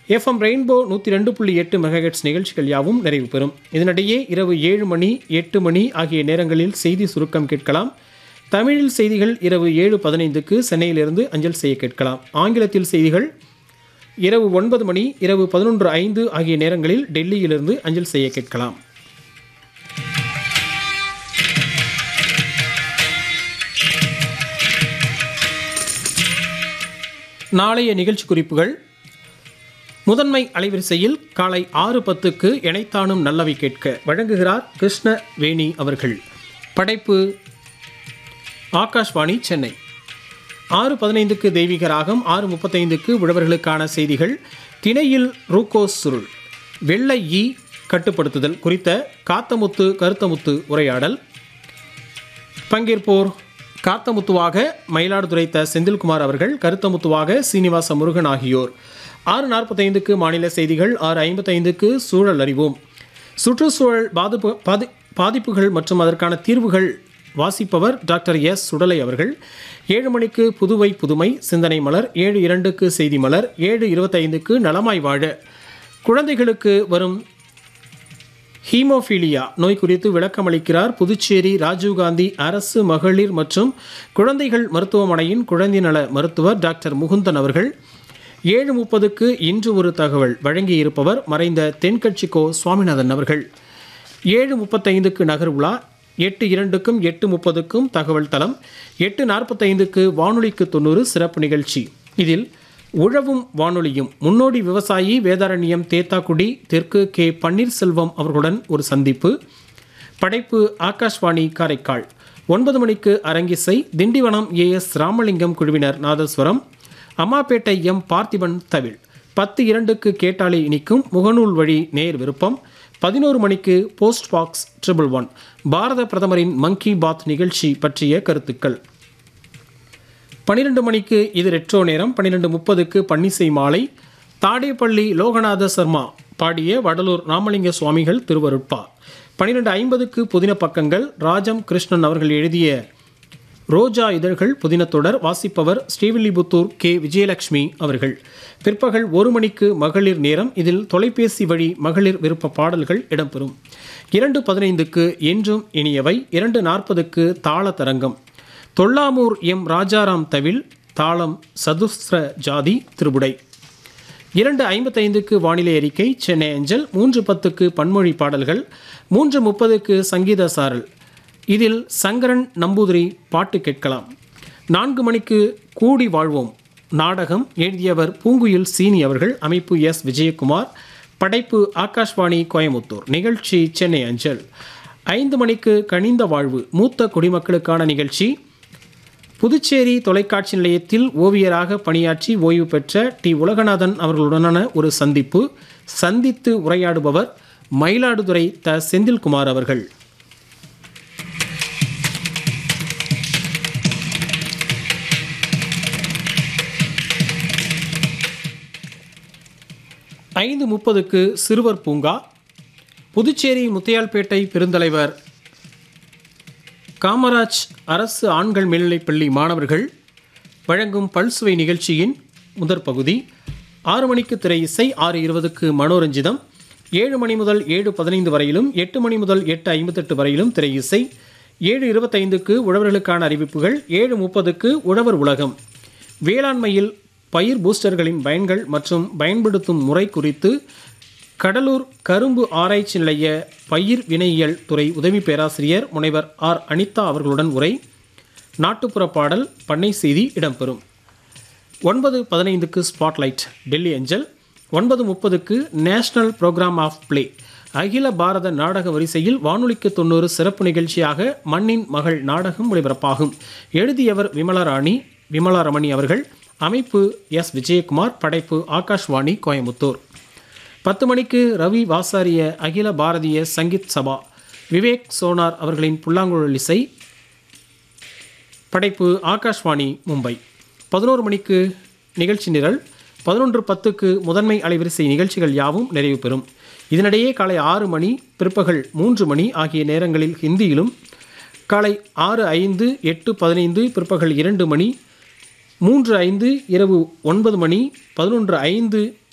FM rainbow நூற்றி ரெண்டு புள்ளி எட்டு மெகாஹெட்ஸ் நிகழ்ச்சிகள் யாவும் நிறைவு பெறும் இதனிடையே இரவு ஏழு மணி எட்டு மணி ஆகிய நேரங்களில் செய்தி சுருக்கம் கேட்கலாம் தமிழில் செய்திகள் இரவு ஏழு பதினைந்துக்கு சென்னையிலிருந்து அஞ்சல் செய்ய கேட்கலாம் ஆங்கிலத்தில் செய்திகள் இரவு ஒன்பது மணி இரவு பதினொன்று ஐந்து ஆகிய நேரங்களில் டெல்லியிலிருந்து அஞ்சல் செய்ய கேட்கலாம் நாளைய நிகழ்ச்சி குறிப்புகள் முதன்மை அலைவரிசையில் காலை ஆறு பத்துக்கு இணைத்தானும் நல்லவை கேட்க வழங்குகிறார் கிருஷ்ண வேணி அவர்கள் படைப்பு ஆகாஷ்வாணி சென்னை ஆறு பதினைந்துக்கு தெய்வீக ராகம் ஆறு முப்பத்தைந்துக்கு உழவர்களுக்கான செய்திகள் திணையில் ரூகோஸ் சுருள் வெள்ளை ஈ கட்டுப்படுத்துதல் குறித்த காத்தமுத்து கருத்தமுத்து உரையாடல் பங்கேற்போர் காத்தமுத்துவாக மயிலாடுதுறை த செந்தில்குமார் அவர்கள் கருத்தமுத்துவாக சீனிவாச முருகன் ஆகியோர் ஆறு நாற்பத்தைந்துக்கு மாநில செய்திகள் ஆறு ஐம்பத்தைந்துக்கு சூழல் அறிவோம் சுற்றுச்சூழல் பாதிப்பு பாதி பாதிப்புகள் மற்றும் அதற்கான தீர்வுகள் வாசிப்பவர் டாக்டர் எஸ் சுடலை அவர்கள் ஏழு மணிக்கு புதுவை புதுமை சிந்தனை மலர் ஏழு இரண்டுக்கு செய்தி மலர் ஏழு இருபத்தைந்துக்கு நலமாய் வாழ குழந்தைகளுக்கு வரும் ஹீமோஃபீலியா நோய் குறித்து விளக்கமளிக்கிறார் புதுச்சேரி ராஜீவ்காந்தி அரசு மகளிர் மற்றும் குழந்தைகள் மருத்துவமனையின் குழந்தை நல மருத்துவர் டாக்டர் முகுந்தன் அவர்கள் ஏழு முப்பதுக்கு இன்று ஒரு தகவல் வழங்கியிருப்பவர் மறைந்த தென்கட்சி கோ சுவாமிநாதன் அவர்கள் ஏழு முப்பத்தைந்துக்கு நகர் உலா எட்டு இரண்டுக்கும் எட்டு முப்பதுக்கும் தகவல் தளம் எட்டு நாற்பத்தைந்துக்கு வானொலிக்கு தொண்ணூறு சிறப்பு நிகழ்ச்சி இதில் உழவும் வானொலியும் முன்னோடி விவசாயி வேதாரண்யம் தேத்தாக்குடி தெற்கு கே பன்னீர்செல்வம் அவர்களுடன் ஒரு சந்திப்பு படைப்பு ஆகாஷ்வாணி காரைக்கால் ஒன்பது மணிக்கு அரங்கிசை திண்டிவனம் ஏ எஸ் ராமலிங்கம் குழுவினர் நாதஸ்வரம் அம்மாப்பேட்டை எம் பார்த்திபன் தவில் பத்து இரண்டுக்கு கேட்டாலே இனிக்கும் முகநூல் வழி நேர் விருப்பம் பதினோரு மணிக்கு போஸ்ட் பாக்ஸ் ட்ரிபிள் ஒன் பாரத பிரதமரின் மங்கி பாத் நிகழ்ச்சி பற்றிய கருத்துக்கள் பன்னிரெண்டு மணிக்கு இது ரெட்ரோ நேரம் பன்னிரெண்டு முப்பதுக்கு பன்னிசை மாலை தாடேப்பள்ளி லோகநாத சர்மா பாடிய வடலூர் ராமலிங்க சுவாமிகள் திருவருட்பா பன்னிரெண்டு ஐம்பதுக்கு புதின பக்கங்கள் ராஜம் கிருஷ்ணன் அவர்கள் எழுதிய ரோஜா இதழ்கள் புதினத்தொடர் வாசிப்பவர் ஸ்ரீவில்லிபுத்தூர் கே விஜயலட்சுமி அவர்கள் பிற்பகல் ஒரு மணிக்கு மகளிர் நேரம் இதில் தொலைபேசி வழி மகளிர் விருப்ப பாடல்கள் இடம்பெறும் இரண்டு பதினைந்துக்கு என்றும் இனியவை இரண்டு நாற்பதுக்கு தாள தரங்கம் தொல்லாமூர் எம் ராஜாராம் தவில் தாளம் சதுஸ்ர ஜாதி திருபுடை இரண்டு ஐம்பத்தைந்துக்கு வானிலை அறிக்கை சென்னை அஞ்சல் மூன்று பத்துக்கு பன்மொழி பாடல்கள் மூன்று முப்பதுக்கு சங்கீத சாரல் இதில் சங்கரன் நம்பூதிரி பாட்டு கேட்கலாம் நான்கு மணிக்கு கூடி வாழ்வோம் நாடகம் எழுதியவர் பூங்குயில் சீனி அவர்கள் அமைப்பு எஸ் விஜயகுமார் படைப்பு ஆகாஷ்வாணி கோயமுத்தூர் நிகழ்ச்சி சென்னை அஞ்சல் ஐந்து மணிக்கு கனிந்த வாழ்வு மூத்த குடிமக்களுக்கான நிகழ்ச்சி புதுச்சேரி தொலைக்காட்சி நிலையத்தில் ஓவியராக பணியாற்றி ஓய்வு பெற்ற டி உலகநாதன் அவர்களுடனான ஒரு சந்திப்பு சந்தித்து உரையாடுபவர் மயிலாடுதுறை த செந்தில்குமார் அவர்கள் ஐந்து முப்பதுக்கு சிறுவர் பூங்கா புதுச்சேரி முத்தையால்பேட்டை பெருந்தலைவர் காமராஜ் அரசு ஆண்கள் மேல்நிலைப்பள்ளி மாணவர்கள் வழங்கும் பல்சுவை நிகழ்ச்சியின் முதற் பகுதி ஆறு மணிக்கு திரை இசை ஆறு இருபதுக்கு மனோரஞ்சிதம் ஏழு மணி முதல் ஏழு பதினைந்து வரையிலும் எட்டு மணி முதல் எட்டு ஐம்பத்தெட்டு வரையிலும் திரை இசை ஏழு இருபத்தைந்துக்கு உழவர்களுக்கான அறிவிப்புகள் ஏழு முப்பதுக்கு உழவர் உலகம் வேளாண்மையில் பயிர் பூஸ்டர்களின் பயன்கள் மற்றும் பயன்படுத்தும் முறை குறித்து கடலூர் கரும்பு ஆராய்ச்சி நிலைய பயிர் வினையியல் துறை உதவி பேராசிரியர் முனைவர் ஆர் அனிதா அவர்களுடன் உரை நாட்டுப்புற பாடல் பண்ணை செய்தி இடம்பெறும் ஒன்பது பதினைந்துக்கு ஸ்பாட்லைட் டெல்லி அஞ்சல் ஒன்பது முப்பதுக்கு நேஷனல் ப்ரோக்ராம் ஆஃப் பிளே அகில பாரத நாடக வரிசையில் வானொலிக்கு தொண்ணூறு சிறப்பு நிகழ்ச்சியாக மண்ணின் மகள் நாடகம் ஒளிபரப்பாகும் எழுதியவர் விமலராணி விமலாரமணி அவர்கள் அமைப்பு எஸ் விஜயகுமார் படைப்பு ஆகாஷ்வாணி கோயமுத்தூர் பத்து மணிக்கு ரவி வாசாரிய அகில பாரதிய சங்கீத் சபா விவேக் சோனார் அவர்களின் புல்லாங்குழல் இசை படைப்பு ஆகாஷ்வாணி மும்பை பதினோரு மணிக்கு நிகழ்ச்சி நிரல் பதினொன்று பத்துக்கு முதன்மை அலைவரிசை நிகழ்ச்சிகள் யாவும் நிறைவு பெறும் இதனிடையே காலை ஆறு மணி பிற்பகல் மூன்று மணி ஆகிய நேரங்களில் ஹிந்தியிலும் காலை ஆறு ஐந்து எட்டு பதினைந்து பிற்பகல் இரண்டு மணி மூன்று ஐந்து இரவு ஒன்பது மணி பதினொன்று ஐந்து